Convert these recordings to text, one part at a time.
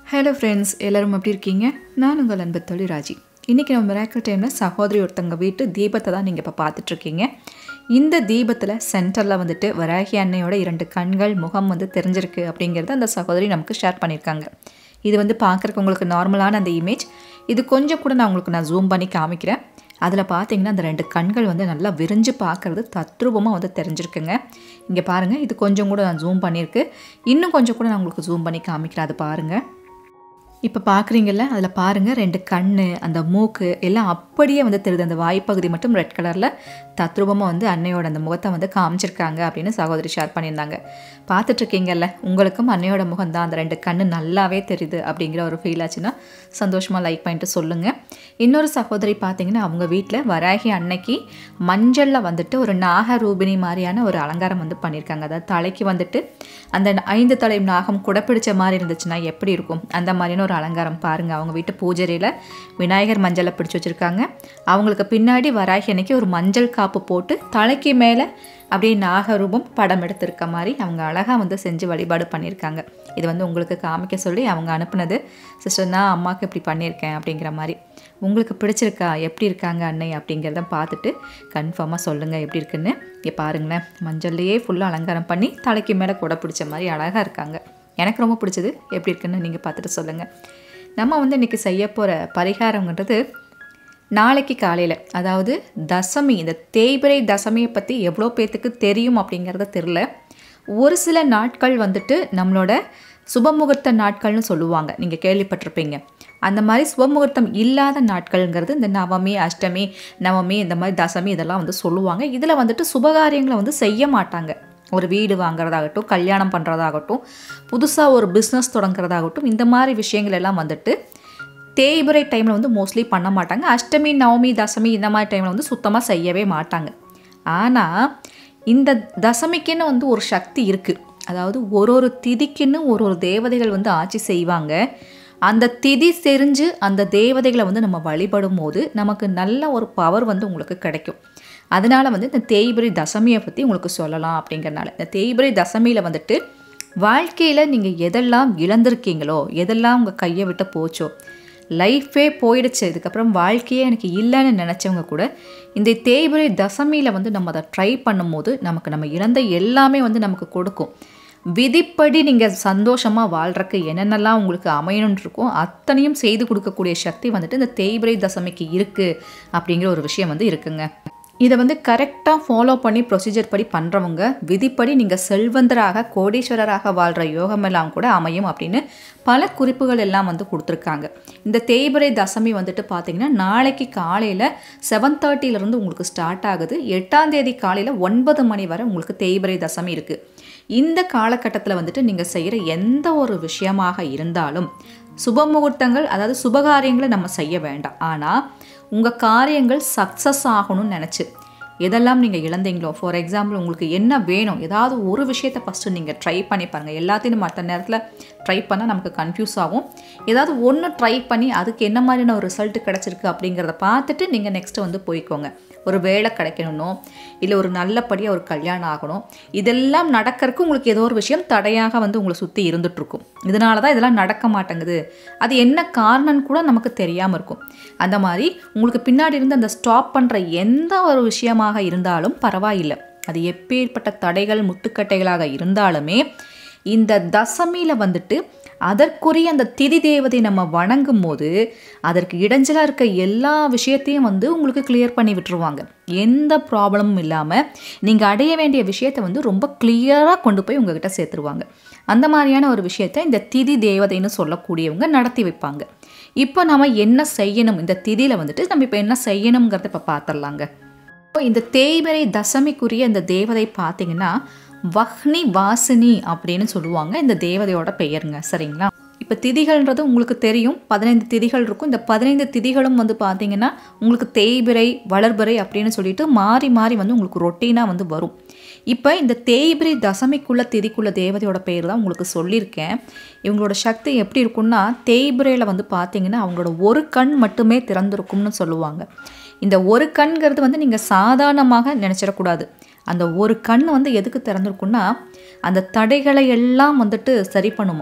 hello friends எல்லோரும் எப்படி இருக்கீங்க நான் உங்கள் அன்பு தோழி ராஜி இன்றைக்கி நம்ம மிராக்கல் டைமில் சகோதரி ஒருத்தங்க வீட்டு தீபத்தை தான் நீங்கள் இப்போ பார்த்துட்ருக்கீங்க இந்த தீபத்தில் சென்டரில் வந்துட்டு வராகி அன்னையோட இரண்டு கண்கள் முகம் வந்து தெரிஞ்சிருக்கு அப்படிங்கிறத அந்த சகோதரி நமக்கு ஷேர் பண்ணியிருக்காங்க இது வந்து பார்க்குறக்கு உங்களுக்கு நார்மலான அந்த இமேஜ் இது கொஞ்சம் கூட நான் உங்களுக்கு நான் ஜூம் பண்ணி காமிக்கிறேன் அதில் பார்த்தீங்கன்னா அந்த ரெண்டு கண்கள் வந்து நல்லா விரிஞ்சு பார்க்குறது தத்ரூபமாக வந்து தெரிஞ்சிருக்குங்க இங்கே பாருங்கள் இது கொஞ்சம் கூட நான் ஜூம் பண்ணியிருக்கு இன்னும் கொஞ்சம் கூட நான் உங்களுக்கு ஜூம் பண்ணி காமிக்கிறேன் அது பாருங்கள் இப்போ பார்க்குறீங்கல்ல அதில் பாருங்கள் ரெண்டு கண் அந்த மூக்கு எல்லாம் அப்படியே வந்து தெரியுது அந்த வாய்ப்பகுதி மட்டும் ரெட் கலரில் தத்ரூபமாக வந்து அன்னையோட அந்த முகத்தை வந்து காமிச்சிருக்காங்க அப்படின்னு சகோதரி ஷேர் பண்ணியிருந்தாங்க பார்த்துட்ருக்கீங்கல்ல உங்களுக்கும் அன்னையோட முகம் தான் அந்த ரெண்டு கண் நல்லாவே தெரியுது அப்படிங்கிற ஒரு ஃபீல் ஆச்சுன்னா சந்தோஷமாக லைக் பண்ணிட்டு சொல்லுங்கள் இன்னொரு சகோதரி பார்த்தீங்கன்னா அவங்க வீட்டில் வராகி அன்னைக்கு மஞ்சளில் வந்துட்டு ஒரு நாகரூபிணி மாதிரியான ஒரு அலங்காரம் வந்து பண்ணியிருக்காங்க அதாவது தலைக்கு வந்துட்டு அந்த ஐந்து தலை நாகம் குடப்பிடிச்ச மாதிரி இருந்துச்சுன்னா எப்படி இருக்கும் அந்த மாதிரியான ஒரு அலங்காரம் பாருங்கள் அவங்க வீட்டு பூஜரையில் விநாயகர் மஞ்சளை பிடிச்சி வச்சுருக்காங்க அவங்களுக்கு பின்னாடி வராகி அன்னைக்கு ஒரு மஞ்சள் காப்பு போட்டு தலைக்கு மேலே அப்படியே நாகரூபம் படம் எடுத்திருக்க மாதிரி அவங்க அழகாக வந்து செஞ்சு வழிபாடு பண்ணியிருக்காங்க இது வந்து உங்களுக்கு காமிக்க சொல்லி அவங்க அனுப்புனது சிஸ்டர் நான் அம்மாவுக்கு இப்படி பண்ணியிருக்கேன் அப்படிங்கிற மாதிரி உங்களுக்கு பிடிச்சிருக்கா எப்படி இருக்காங்க அன்னை அப்படிங்கிறத பார்த்துட்டு கன்ஃபார்மாக சொல்லுங்கள் எப்படி இருக்குன்னு இங்கே பாருங்களேன் மஞ்சள்லேயே ஃபுல்லாக அலங்காரம் பண்ணி தலைக்கு மேலே கூட பிடிச்ச மாதிரி அழகாக இருக்காங்க எனக்கு ரொம்ப பிடிச்சது எப்படி இருக்குன்னு நீங்கள் பார்த்துட்டு சொல்லுங்கள் நம்ம வந்து இன்றைக்கி செய்ய போகிற பரிகாரங்கிறது நாளைக்கு காலையில் அதாவது தசமி இந்த தேய்பிரை தசமியை பற்றி எவ்வளோ பேர்த்துக்கு தெரியும் அப்படிங்கிறத தெரில ஒரு சில நாட்கள் வந்துட்டு நம்மளோட சுபமுகூர்த்த நாட்கள்னு சொல்லுவாங்க நீங்கள் கேள்விப்பட்டிருப்பீங்க அந்த மாதிரி சுபமுகூர்த்தம் இல்லாத நாட்கள்ங்கிறது இந்த நவமி அஷ்டமி நவமி இந்த மாதிரி தசமி இதெல்லாம் வந்து சொல்லுவாங்க இதில் வந்துட்டு சுபகாரியங்களை வந்து செய்ய மாட்டாங்க ஒரு வீடு வாங்குறதாகட்டும் கல்யாணம் பண்ணுறதாகட்டும் புதுசாக ஒரு பிஸ்னஸ் தொடங்குறதாகட்டும் இந்த மாதிரி விஷயங்கள் எல்லாம் வந்துட்டு தேய்பிரை டைமில் வந்து மோஸ்ட்லி பண்ண மாட்டாங்க அஷ்டமி நவமி தசமி இந்த மாதிரி டைமில் வந்து சுத்தமாக செய்யவே மாட்டாங்க ஆனால் இந்த தசமிக்குன்னு வந்து ஒரு சக்தி இருக்குது அதாவது ஒரு ஒரு திதிக்குன்னு ஒரு ஒரு தேவதைகள் வந்து ஆட்சி செய்வாங்க அந்த திதி தெரிஞ்சு அந்த தேவதைகளை வந்து நம்ம வழிபடும் போது நமக்கு நல்ல ஒரு பவர் வந்து உங்களுக்கு கிடைக்கும் அதனால் வந்து இந்த தேய்பிரை தசமியை பற்றி உங்களுக்கு சொல்லலாம் அப்படிங்கிறனால இந்த தேய்பிரை தசமியில் வந்துட்டு வாழ்க்கையில் நீங்கள் எதெல்லாம் இழந்திருக்கீங்களோ எதெல்லாம் உங்கள் கையை விட்டு போச்சோ லைஃபே போயிடுச்சு இதுக்கப்புறம் வாழ்க்கையே எனக்கு இல்லைன்னு நினச்சவங்க கூட இந்த தேய்பிரை தசமியில் வந்து நம்ம அதை ட்ரை பண்ணும்போது நமக்கு நம்ம இழந்த எல்லாமே வந்து நமக்கு கொடுக்கும் விதிப்படி நீங்கள் சந்தோஷமாக வாழ்கிறக்கு என்னென்னலாம் உங்களுக்கு அமையணும்னு இருக்கோ அத்தனையும் செய்து கொடுக்கக்கூடிய சக்தி வந்துட்டு இந்த தேய்பிரை தசமிக்கு இருக்குது அப்படிங்கிற ஒரு விஷயம் வந்து இருக்குங்க இதை வந்து கரெக்டாக ஃபாலோ பண்ணி ப்ரொசீஜர் படி பண்ணுறவங்க விதிப்படி நீங்கள் செல்வந்தராக கோடீஸ்வரராக வாழ்கிற யோகமெல்லாம் கூட அமையும் அப்படின்னு பல குறிப்புகள் எல்லாம் வந்து கொடுத்துருக்காங்க இந்த தேய்பிரை தசமி வந்துட்டு பார்த்தீங்கன்னா நாளைக்கு காலையில் செவன் தேர்ட்டிலேருந்து உங்களுக்கு ஸ்டார்ட் ஆகுது எட்டாம் தேதி காலையில் ஒன்பது மணி வரை உங்களுக்கு தேய்பிரை தசமி இருக்குது இந்த காலகட்டத்தில் வந்துட்டு நீங்கள் செய்கிற எந்த ஒரு விஷயமாக இருந்தாலும் சுப முகூர்த்தங்கள் அதாவது சுபகாரியங்களை நம்ம செய்ய வேண்டாம் ஆனால் உங்கள் காரியங்கள் சக்ஸஸ் ஆகணும்னு நினச்சி எதெல்லாம் நீங்கள் இழந்தீங்களோ ஃபார் எக்ஸாம்பிள் உங்களுக்கு என்ன வேணும் ஏதாவது ஒரு விஷயத்தை ஃபஸ்ட்டு நீங்கள் ட்ரை பண்ணி பாருங்கள் எல்லாத்தையும் மற்ற நேரத்தில் ட்ரை பண்ணால் நமக்கு கன்ஃபியூஸ் ஆகும் ஏதாவது ஒன்று ட்ரை பண்ணி அதுக்கு என்ன மாதிரியான ஒரு ரிசல்ட் கிடச்சிருக்கு அப்படிங்கிறத பார்த்துட்டு நீங்கள் நெக்ஸ்ட்டு வந்து போய்க்கோங்க ஒரு வேலை கிடைக்கணும்னோ இல்லை ஒரு நல்லபடியாக ஒரு கல்யாணம் ஆகணும் இதெல்லாம் நடக்கிறதுக்கு உங்களுக்கு ஏதோ ஒரு விஷயம் தடையாக வந்து உங்களை சுற்றி இருந்துகிட்ருக்கும் இதனால தான் இதெல்லாம் நடக்க மாட்டேங்குது அது என்ன காரணம்னு கூட நமக்கு தெரியாமல் இருக்கும் அந்த மாதிரி உங்களுக்கு பின்னாடி இருந்து அந்த ஸ்டாப் பண்ணுற எந்த ஒரு விஷயமாக இருந்தாலும் பரவாயில்லை அது எப்பேற்பட்ட தடைகள் முட்டுக்கட்டைகளாக இருந்தாலுமே இந்த தசமியில் வந்துட்டு அதற்குரிய அந்த திதி தேவதை நம்ம வணங்கும் போது அதற்கு இடைஞ்சலாக இருக்க எல்லா விஷயத்தையும் வந்து உங்களுக்கு கிளியர் பண்ணி விட்டுருவாங்க எந்த ப்ராப்ளமும் இல்லாமல் நீங்கள் அடைய வேண்டிய விஷயத்தை வந்து ரொம்ப கிளியராக கொண்டு போய் உங்ககிட்ட சேர்த்துருவாங்க அந்த மாதிரியான ஒரு விஷயத்தை இந்த திதி தேவதைன்னு சொல்லக்கூடியவங்க நடத்தி வைப்பாங்க இப்போ நம்ம என்ன செய்யணும் இந்த திதியில் வந்துட்டு நம்ம இப்போ என்ன செய்யணுங்கிறத இப்போ பார்த்துடலாங்க இப்போ இந்த தேய்பிரை தசமிக்குரிய இந்த தேவதை பார்த்தீங்கன்னா வஹ்னி வாசினி அப்படின்னு சொல்லுவாங்க இந்த தேவதையோட பெயருங்க சரிங்களா இப்போ திதிகள்ன்றது உங்களுக்கு தெரியும் பதினைந்து திதிகள் இருக்கும் இந்த பதினைந்து திதிகளும் வந்து பார்த்தீங்கன்னா உங்களுக்கு தேய்பிரை வளர்பிறை அப்படின்னு சொல்லிட்டு மாறி மாறி வந்து உங்களுக்கு ரொட்டீனாக வந்து வரும் இப்போ இந்த தேய்பிரை தசமிக்குள்ள திதிக்குள்ள தேவதையோட பெயர் தான் உங்களுக்கு சொல்லியிருக்கேன் இவங்களோட சக்தி எப்படி இருக்கும்னா தேய்பிரையில் வந்து பார்த்தீங்கன்னா அவங்களோட ஒரு கண் மட்டுமே திறந்திருக்கும்னு சொல்லுவாங்க இந்த ஒரு கண்கிறது வந்து நீங்கள் சாதாரணமாக நினச்சிடக்கூடாது அந்த ஒரு கண் வந்து எதுக்கு திறந்திருக்குன்னா அந்த தடைகளை எல்லாம் வந்துட்டு சரி பண்ணுமா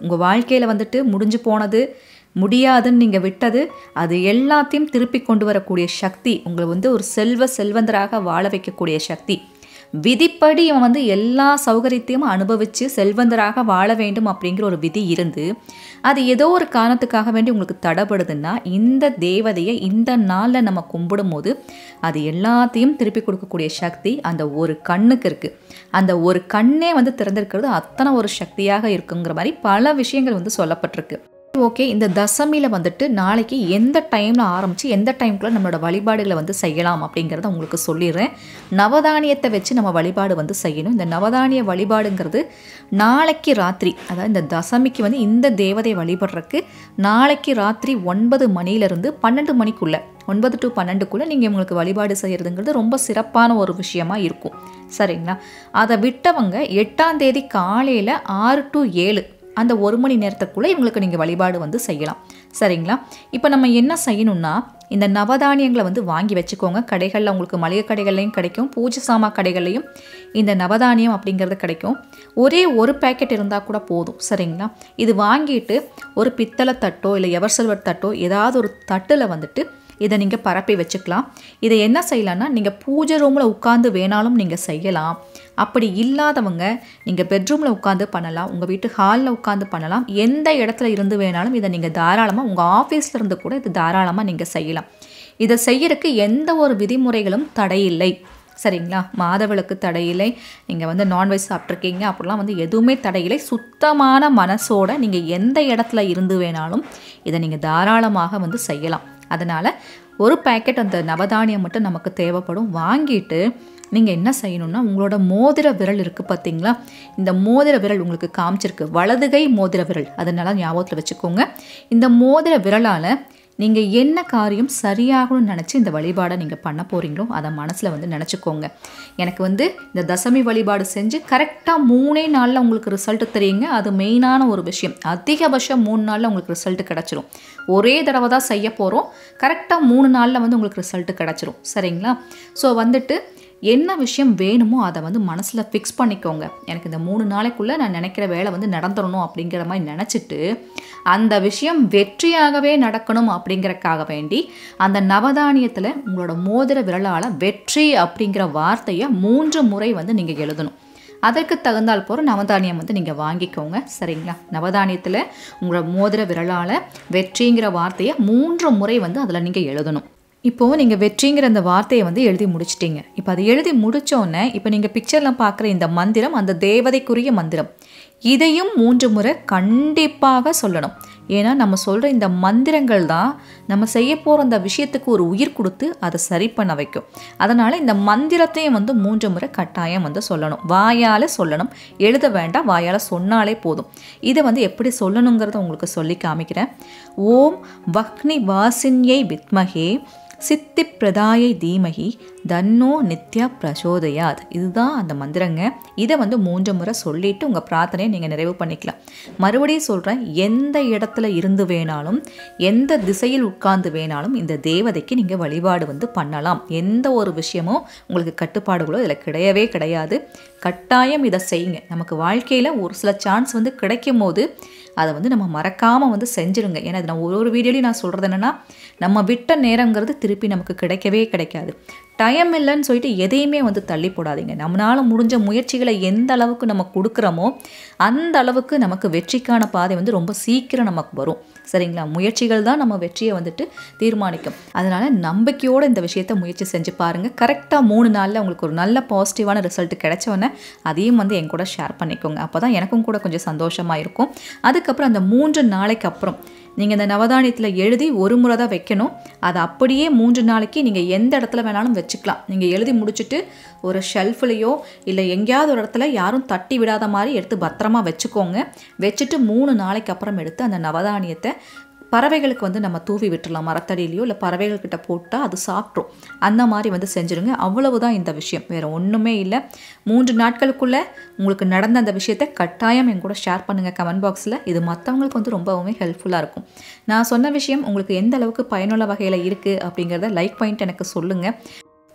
உங்கள் வாழ்க்கையில் வந்துட்டு முடிஞ்சு போனது முடியாதுன்னு நீங்கள் விட்டது அது எல்லாத்தையும் திருப்பி கொண்டு வரக்கூடிய சக்தி உங்களை வந்து ஒரு செல்வ செல்வந்தராக வாழ வைக்கக்கூடிய சக்தி விதிப்படி அவன் வந்து எல்லா சௌகரியத்தையும் அனுபவித்து செல்வந்தராக வாழ வேண்டும் அப்படிங்கிற ஒரு விதி இருந்து அது ஏதோ ஒரு காரணத்துக்காக வேண்டி உங்களுக்கு தடைப்படுதுன்னா இந்த தேவதையை இந்த நாளில் நம்ம கும்பிடும்போது அது எல்லாத்தையும் திருப்பி கொடுக்கக்கூடிய சக்தி அந்த ஒரு கண்ணுக்கு இருக்குது அந்த ஒரு கண்ணே வந்து திறந்திருக்கிறது அத்தனை ஒரு சக்தியாக இருக்குங்கிற மாதிரி பல விஷயங்கள் வந்து சொல்லப்பட்டிருக்கு ஓகே இந்த தசமியில் வந்துட்டு நாளைக்கு எந்த டைமில் ஆரம்பித்து எந்த டைம்குள்ளே நம்மளோட வழிபாடுகளை வந்து செய்யலாம் அப்படிங்கிறத உங்களுக்கு சொல்லிடுறேன் நவதானியத்தை வச்சு நம்ம வழிபாடு வந்து செய்யணும் இந்த நவதானிய வழிபாடுங்கிறது நாளைக்கு ராத்திரி அதாவது இந்த தசமிக்கு வந்து இந்த தேவதை வழிபடுறதுக்கு நாளைக்கு ராத்திரி ஒன்பது மணிலேருந்து பன்னெண்டு மணிக்குள்ளே ஒன்பது டு பன்னெண்டுக்குள்ளே நீங்கள் உங்களுக்கு வழிபாடு செய்கிறதுங்கிறது ரொம்ப சிறப்பான ஒரு விஷயமா இருக்கும் சரிங்களா அதை விட்டவங்க எட்டாம் தேதி காலையில் ஆறு டு ஏழு அந்த ஒரு மணி நேரத்துக்குள்ளே இவங்களுக்கு நீங்கள் வழிபாடு வந்து செய்யலாம் சரிங்களா இப்போ நம்ம என்ன செய்யணும்னா இந்த நவதானியங்களை வந்து வாங்கி வச்சுக்கோங்க கடைகளில் உங்களுக்கு மளிகை கடைகள்லையும் கிடைக்கும் பூஜை சாமா கடைகள்லையும் இந்த நவதானியம் அப்படிங்கிறது கிடைக்கும் ஒரே ஒரு பேக்கெட் இருந்தால் கூட போதும் சரிங்களா இது வாங்கிட்டு ஒரு பித்தளை தட்டோ இல்லை எவர் சில்வர் தட்டோ ஏதாவது ஒரு தட்டில் வந்துட்டு இதை நீங்கள் பரப்பி வச்சுக்கலாம் இதை என்ன செய்யலாம்னா நீங்கள் பூஜை ரூமில் உட்காந்து வேணாலும் நீங்கள் செய்யலாம் அப்படி இல்லாதவங்க நீங்கள் பெட்ரூமில் உட்காந்து பண்ணலாம் உங்கள் வீட்டு ஹாலில் உட்காந்து பண்ணலாம் எந்த இடத்துல இருந்து வேணாலும் இதை நீங்கள் தாராளமாக உங்கள் ஆஃபீஸில் இருந்து கூட இது தாராளமாக நீங்கள் செய்யலாம் இதை செய்யறதுக்கு எந்த ஒரு விதிமுறைகளும் தடையில்லை சரிங்களா மாதவிளக்கு தடையில்லை நீங்கள் வந்து நான்வெஜ் சாப்பிட்ருக்கீங்க அப்படிலாம் வந்து எதுவுமே தடையில்லை சுத்தமான மனசோட நீங்கள் எந்த இடத்துல இருந்து வேணாலும் இதை நீங்கள் தாராளமாக வந்து செய்யலாம் அதனால் ஒரு பேக்கெட் அந்த நவதானியம் மட்டும் நமக்கு தேவைப்படும் வாங்கிட்டு நீங்கள் என்ன செய்யணும்னா உங்களோட மோதிர விரல் இருக்குது பார்த்தீங்களா இந்த மோதிர விரல் உங்களுக்கு காமிச்சிருக்கு வலதுகை மோதிர விரல் அதனால ஞாபகத்தில் வச்சுக்கோங்க இந்த மோதிர விரலால் நீங்கள் என்ன காரியம் சரியாகணும்னு நினச்சி இந்த வழிபாடை நீங்கள் பண்ண போகிறீங்களோ அதை மனசில் வந்து நினச்சிக்கோங்க எனக்கு வந்து இந்த தசமி வழிபாடு செஞ்சு கரெக்டாக மூணே நாளில் உங்களுக்கு ரிசல்ட் தெரியுங்க அது மெயினான ஒரு விஷயம் அதிகபட்சம் மூணு நாளில் உங்களுக்கு ரிசல்ட் கிடச்சிரும் ஒரே தடவை தான் செய்ய போகிறோம் கரெக்டாக மூணு நாளில் வந்து உங்களுக்கு ரிசல்ட் கிடச்சிரும் சரிங்களா ஸோ வந்துட்டு என்ன விஷயம் வேணுமோ அதை வந்து மனசில் ஃபிக்ஸ் பண்ணிக்கோங்க எனக்கு இந்த மூணு நாளைக்குள்ளே நான் நினைக்கிற வேலை வந்து நடந்துடணும் அப்படிங்கிற மாதிரி நினச்சிட்டு அந்த விஷயம் வெற்றியாகவே நடக்கணும் அப்படிங்கிறக்காக வேண்டி அந்த நவதானியத்தில் உங்களோட மோதிர விரலால் வெற்றி அப்படிங்கிற வார்த்தையை மூன்று முறை வந்து நீங்கள் எழுதணும் அதற்கு தகுந்தால் போகிற நவதானியம் வந்து நீங்கள் வாங்கிக்கோங்க சரிங்களா நவதானியத்தில் உங்களோட மோதிர விரலால் வெற்றிங்கிற வார்த்தையை மூன்று முறை வந்து அதில் நீங்கள் எழுதணும் இப்போது நீங்கள் வெற்றிங்கிற அந்த வார்த்தையை வந்து எழுதி முடிச்சிட்டீங்க இப்போ அதை எழுதி முடித்தோடனே இப்போ நீங்கள் பிக்சரில் பார்க்குற இந்த மந்திரம் அந்த தேவதைக்குரிய மந்திரம் இதையும் மூன்று முறை கண்டிப்பாக சொல்லணும் ஏன்னா நம்ம சொல்கிற இந்த மந்திரங்கள் தான் நம்ம செய்ய போகிற அந்த விஷயத்துக்கு ஒரு உயிர் கொடுத்து அதை சரி பண்ண வைக்கும் அதனால் இந்த மந்திரத்தையும் வந்து மூன்று முறை கட்டாயம் வந்து சொல்லணும் வாயால் சொல்லணும் எழுத வேண்டாம் வாயால் சொன்னாலே போதும் இதை வந்து எப்படி சொல்லணுங்கிறத உங்களுக்கு சொல்லி காமிக்கிறேன் ஓம் வக்னி வாசின்யை வித்மகே சித்தி பிரதாயை தீமகி தன்னோ நித்யா பிரசோதயாத் இதுதான் அந்த மந்திரங்க இதை வந்து மூன்று முறை சொல்லிட்டு உங்கள் பிரார்த்தனையை நீங்கள் நிறைவு பண்ணிக்கலாம் மறுபடியும் சொல்கிறேன் எந்த இடத்துல இருந்து வேணாலும் எந்த திசையில் உட்கார்ந்து வேணாலும் இந்த தேவதைக்கு நீங்கள் வழிபாடு வந்து பண்ணலாம் எந்த ஒரு விஷயமும் உங்களுக்கு கட்டுப்பாடுகளோ இதில் கிடையவே கிடையாது கட்டாயம் இதை செய்யுங்க நமக்கு வாழ்க்கையில் ஒரு சில சான்ஸ் வந்து கிடைக்கும் போது அதை வந்து நம்ம மறக்காமல் வந்து செஞ்சிருங்க ஏன்னா இது நான் ஒரு ஒரு வீடியோலையும் நான் சொல்கிறது என்னென்னா நம்ம விட்ட நேரங்கிறது திருப்பி நமக்கு கிடைக்கவே கிடைக்காது டைம் இல்லைன்னு சொல்லிட்டு எதையுமே வந்து தள்ளி போடாதீங்க நம்மளால் முடிஞ்ச முயற்சிகளை எந்த அளவுக்கு நம்ம கொடுக்குறோமோ அந்த அளவுக்கு நமக்கு வெற்றிக்கான பாதை வந்து ரொம்ப சீக்கிரம் நமக்கு வரும் சரிங்களா முயற்சிகள் தான் நம்ம வெற்றியை வந்துட்டு தீர்மானிக்கும் அதனால் நம்பிக்கையோடு இந்த விஷயத்தை முயற்சி செஞ்சு பாருங்கள் கரெக்டாக மூணு நாளில் உங்களுக்கு ஒரு நல்ல பாசிட்டிவான ரிசல்ட் கிடைச்சோன்னே அதையும் வந்து என் கூட ஷேர் பண்ணிக்கோங்க அப்போ தான் எனக்கும் கூட கொஞ்சம் சந்தோஷமாக இருக்கும் அதுக்கப்புறம் அந்த மூன்று நாளைக்கு அப்புறம் நீங்கள் இந்த நவதானியத்தில் எழுதி ஒரு முறை தான் வைக்கணும் அதை அப்படியே மூன்று நாளைக்கு நீங்கள் எந்த இடத்துல வேணாலும் வச்சுக்கலாம் நீங்கள் எழுதி முடிச்சுட்டு ஒரு ஷெல்ஃப்லேயோ இல்லை எங்கேயாவது ஒரு இடத்துல யாரும் தட்டி விடாத மாதிரி எடுத்து பத்திரமா வச்சுக்கோங்க வச்சுட்டு மூணு நாளைக்கு அப்புறம் எடுத்து அந்த நவதானியத்தை பறவைகளுக்கு வந்து நம்ம தூவி விட்டுறலாம் மரத்தடியிலையோ இல்லை பறவைகள்கிட்ட போட்டால் அது சாப்பிட்ரும் அந்த மாதிரி வந்து செஞ்சுருங்க அவ்வளவுதான் இந்த விஷயம் வேறு ஒன்றுமே இல்லை மூன்று நாட்களுக்குள்ளே உங்களுக்கு நடந்த அந்த விஷயத்தை கட்டாயம் என் கூட ஷேர் பண்ணுங்கள் கமெண்ட் பாக்ஸில் இது மற்றவங்களுக்கு வந்து ரொம்பவுமே ஹெல்ப்ஃபுல்லாக இருக்கும் நான் சொன்ன விஷயம் உங்களுக்கு எந்த அளவுக்கு பயனுள்ள வகையில் இருக்குது அப்படிங்கிறத லைக் பாயிண்ட் எனக்கு சொல்லுங்கள்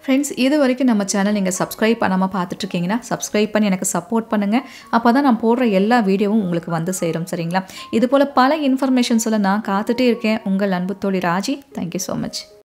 ஃப்ரெண்ட்ஸ் இது வரைக்கும் நம்ம சேனல் நீங்கள் சப்ஸ்கிரைப் பண்ணாமல் பார்த்துட்ருக்கீங்கன்னா சப்ஸ்கிரைப் பண்ணி எனக்கு சப்போர்ட் பண்ணுங்கள் அப்போ தான் நான் போடுற எல்லா வீடியோவும் உங்களுக்கு வந்து சேரும் சரிங்களா இது போல் பல இன்ஃபர்மேஷன்ஸில் நான் காத்துட்டே இருக்கேன் உங்கள் அன்பு தோழி ராஜி தேங்க்யூ ஸோ மச்